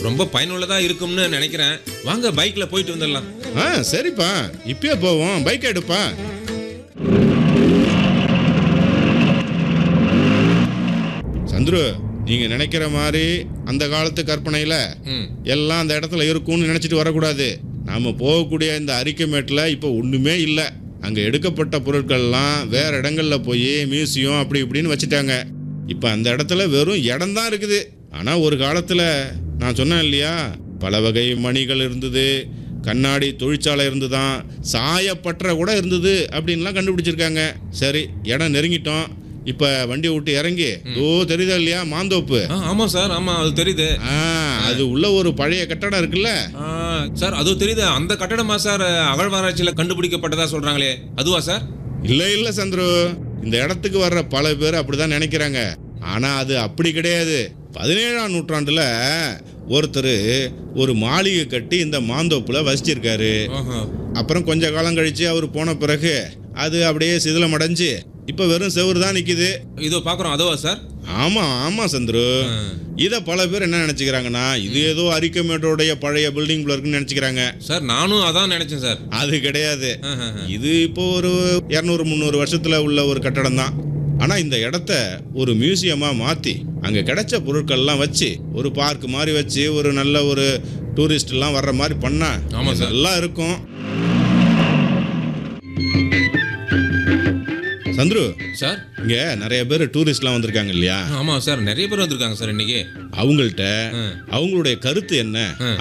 ரொம்ப பயனுள்ளதா இருக்கும்னு நினைக்கிறேன் வாங்க பைக்ல போயிட்டு வந்துடலாம் ஆ சரிப்பா இப்பயே போவோம் பைக் எடுப்பா சந்துரு நீங்க நினைக்கிற மாதிரி அந்த காலத்து கற்பனையில ம் எல்லாம் அந்த இடத்துல இருக்கும்னு நினைச்சிட்டு வரக்கூடாது நாம போகக்கூடிய இந்த அரிக்கமேட்டில் இப்போ ஒண்ணுமே இல்லை அங்க எடுக்கப்பட்ட பொருட்கள்லாம் வேற இடங்கள்ல போய் மியூசியம் அப்படி இப்படின்னு வச்சுட்டாங்க இப்போ அந்த இடத்துல வெறும் இடம் தான் இருக்குது ஆனா ஒரு காலத்துல நான் சொன்னேன் இல்லையா பல வகை மணிகள் இருந்தது கண்ணாடி தொழிற்சாலை இருந்துதான் சாயப்பற்ற கூட இருந்தது அப்படின்லாம் கண்டுபிடிச்சிருக்காங்க சரி இடம் நெருங்கிட்டோம் இப்போ வண்டியை விட்டு இறங்கி ஓ தெரியுதா இல்லையா மாந்தோப்பு ஆ ஆமா சார் ஆமா அது தெரியுது ஆ அது உள்ள ஒரு பழைய கட்டடம் இருக்குல்ல ஆ, சார் அது தெரியுது அந்த கட்டடமா சார் அகழ்வாராய்ச்சியில கண்டுபிடிக்கப்பட்டதா சொல்றாங்களே அதுவா சார் இல்ல இல்ல சந்துரு இந்த இடத்துக்கு வர்ற பல பேர் அப்படிதான் நினைக்கிறாங்க ஆனா அது அப்படி கிடையாது பதினேழாம் நூற்றாண்டுல ஒருத்தர் ஒரு மாளிகை கட்டி இந்த மாந்தோப்புல வசிச்சிருக்காரு ஆஹா. அப்புறம் கொஞ்ச காலம் கழிச்சு அவர் போன பிறகு அது அப்படியே சிதிலம் அடைஞ்சு இப்ப வெறும் செவுரு தான் நிக்குது இதோ பாக்குறோம் அதுவா சார் ஆமா ஆமா சந்துரு இத பல பேர் என்ன நினைச்சுக்கிறாங்கன்னா இது ஏதோ அரிக்கமேட்டோடைய பழைய பில்டிங் இருக்குன்னு நினைச்சுக்கிறாங்க சார் நானும் அதான் நினைச்சேன் சார் அது கிடையாது ஆஹா. இது இப்போ ஒரு இரநூறு முந்நூறு வருஷத்துல உள்ள ஒரு கட்டடம் தான் ஆனா இந்த இடத்த ஒரு மியூசியமா மாத்தி அங்க கிடைச்ச பொருட்கள்லாம் வச்சு ஒரு பார்க் மாதிரி வச்சு ஒரு நல்ல ஒரு டூரிஸ்ட் எல்லாம் வர்ற மாதிரி பண்ணா ஆமா சார். நல்லா இருக்கும் சந்துரு சார் இங்க நிறைய பேர் டூரிஸ்ட்லாம் வந்திருக்காங்க இல்லையா ஆமா சார் நிறைய பேர் வந்திருக்காங்க சார் இன்னைக்கு அவங்கள்ட்ட ஆ. அவங்களுடைய கருத்து என்ன